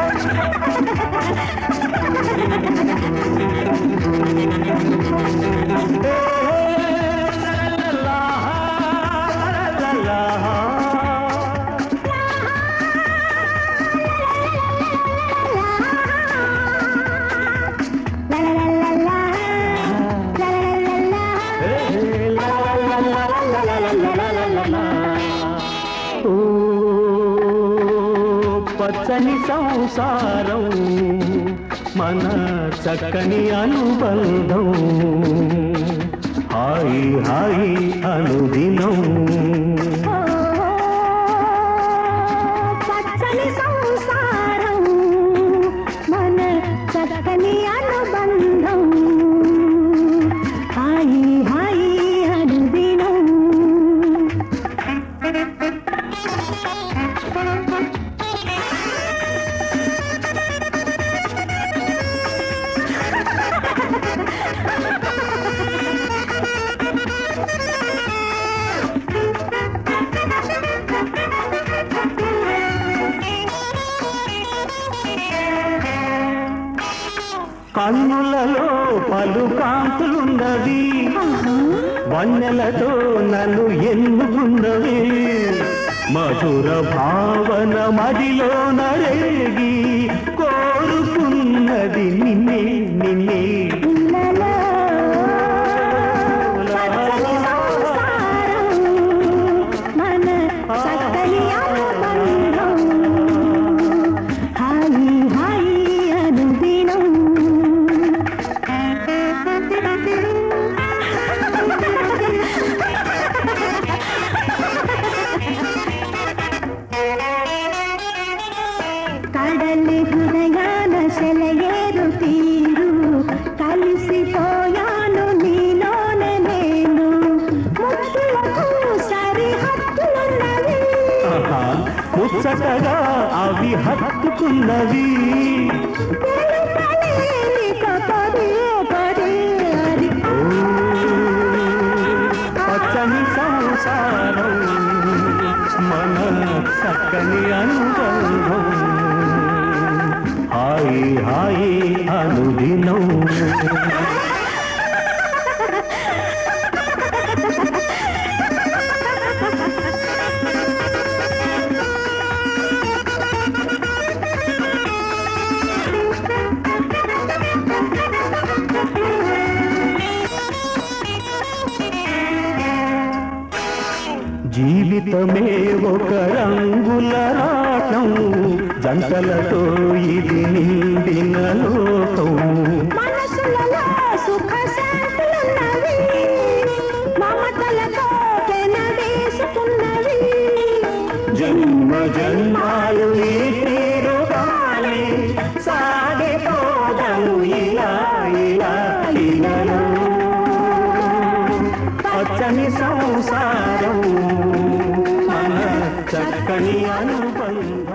ఓ పచ్చని సంసారం మన చక్కని అనుబంధం హాయి హాయి అనుదినం పచ్చని సంసారం మన చక్కని అనుబంధం హాయి హాయి అనుదినం కన్నులలో పలు కాంతులున్నవి వన్నెలతో నన్ను ఎన్నుకున్నవి మధుర భావన మదిలో నరేగి కోరుకున్నది నిన్నే నిన్నే ఇళ్ళలో పచ్చని సంసారం మన చక్కని అనుబంధం హాయి హాయి అనుదినం కడలి హృదయాన సెలయేరు తీరు కలిసిపోయాను నీలోనే నేను ముద్దులకు సరిహద్దులున్నవి ఆహా, ముచ్చటగా అవి హత్తుకున్నవి తెలుపలేనిక పదే పదే అది ఓ, పచ్చని సంసారం మన చక్కని అనుబంధం హాయి హాయి అనుదినం జీవితమే ఒక రంగుల రాటం జంటలతో ఇది నిండిన లోకం మనసులలో సుఖ శాంతులున్నవి మమతలతో పెనవేసుకున్నవి జన్మ జన్మాలు ఈ తీరుగాలి సాగిపోదను ఇలా ఇలా ఇలలో పచ్చని సంసారం మన చక్కని అనుబంధం